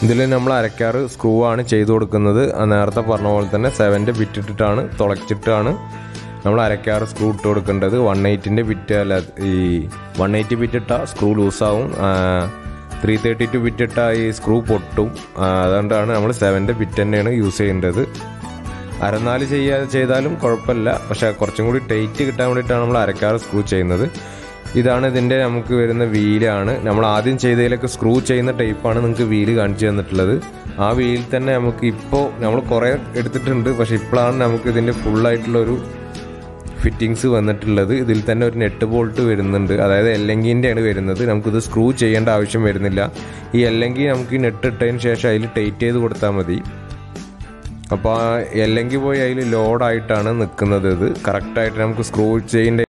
ഇതിൽ നമ്മൾ അരക്കാറ് സ്ക്രൂ ആണ് ചെയ്ത് കൊടുക്കുന്നത് ആ നേരത്തെ പറഞ്ഞ പോലെ തന്നെ സെവൻ്റെ ബിറ്റ് ഇട്ടിട്ടാണ് തുളച്ചിട്ടാണ് നമ്മൾ അരക്കാറ് സ്ക്രൂ ഇട്ട് കൊടുക്കേണ്ടത് വൺ എയ്റ്റിൻ്റെ ബിറ്റ് അല്ല ഈ വൺ എയ്റ്റി ബിറ്റ് ഇട്ടാൽ സ്ക്രൂ ലൂസാവും ത്രീ തേർട്ടി ടു ബിറ്റ് ഇട്ടാൽ ഈ സ്ക്രൂ പൊട്ടും ആ, അതുകൊണ്ടാണ് നമ്മൾ സെവൻ്റെ ബിറ്റ് തന്നെയാണ് യൂസ് ചെയ്യേണ്ടത് അരനാല് ചെയ്യാ ചെയ്താലും കുഴപ്പമില്ല പക്ഷേ കുറച്ചും കൂടി ടൈറ്റ് കിട്ടാൻ വേണ്ടിയിട്ടാണ് നമ്മൾ അരക്കാറ് സ്ക്രൂ ചെയ്യുന്നത് ഇതാണ് ഇതിൻ്റെ നമുക്ക് വരുന്ന വീലാണ് നമ്മൾ ആദ്യം ചെയ്തതിലൊക്കെ സ്ക്രൂ ചെയ്യുന്ന ടൈപ്പാണ് നിങ്ങൾക്ക് വീല് കാണിച്ചു തന്നിട്ടുള്ളത് ആ വീലിൽ തന്നെ നമുക്ക് ഇപ്പോൾ നമ്മൾ കുറേ എടുത്തിട്ടുണ്ട് പക്ഷേ ഇപ്പോഴാണ് നമുക്ക് ഇതിൻ്റെ ഫുള്ളായിട്ടുള്ള ഒരു ഫിറ്റിങ്സ് വന്നിട്ടുള്ളത് ഇതിൽ തന്നെ ഒരു നെറ്റ് ബോൾട്ട് വരുന്നുണ്ട് അതായത് എല്ലെങ്കിൻ്റെയാണ് വരുന്നത് നമുക്കിത് സ്ക്രൂ ചെയ്യേണ്ട ആവശ്യം വരുന്നില്ല ഈ എല്ലെങ്കിൽ നമുക്ക് ഈ നെറ്റ് ഇട്ടതിന് ശേഷം അതിൽ ടൈറ്റ് ചെയ്ത് കൊടുത്താൽ മതി അപ്പോൾ ആ എല്ലെങ്കിൽ പോയി അതിൽ ലോഡായിട്ടാണ് നിൽക്കുന്നത് ഇത് കറക്റ്റായിട്ട് നമുക്ക് സ്ക്രൂ ചെയ്യേണ്ട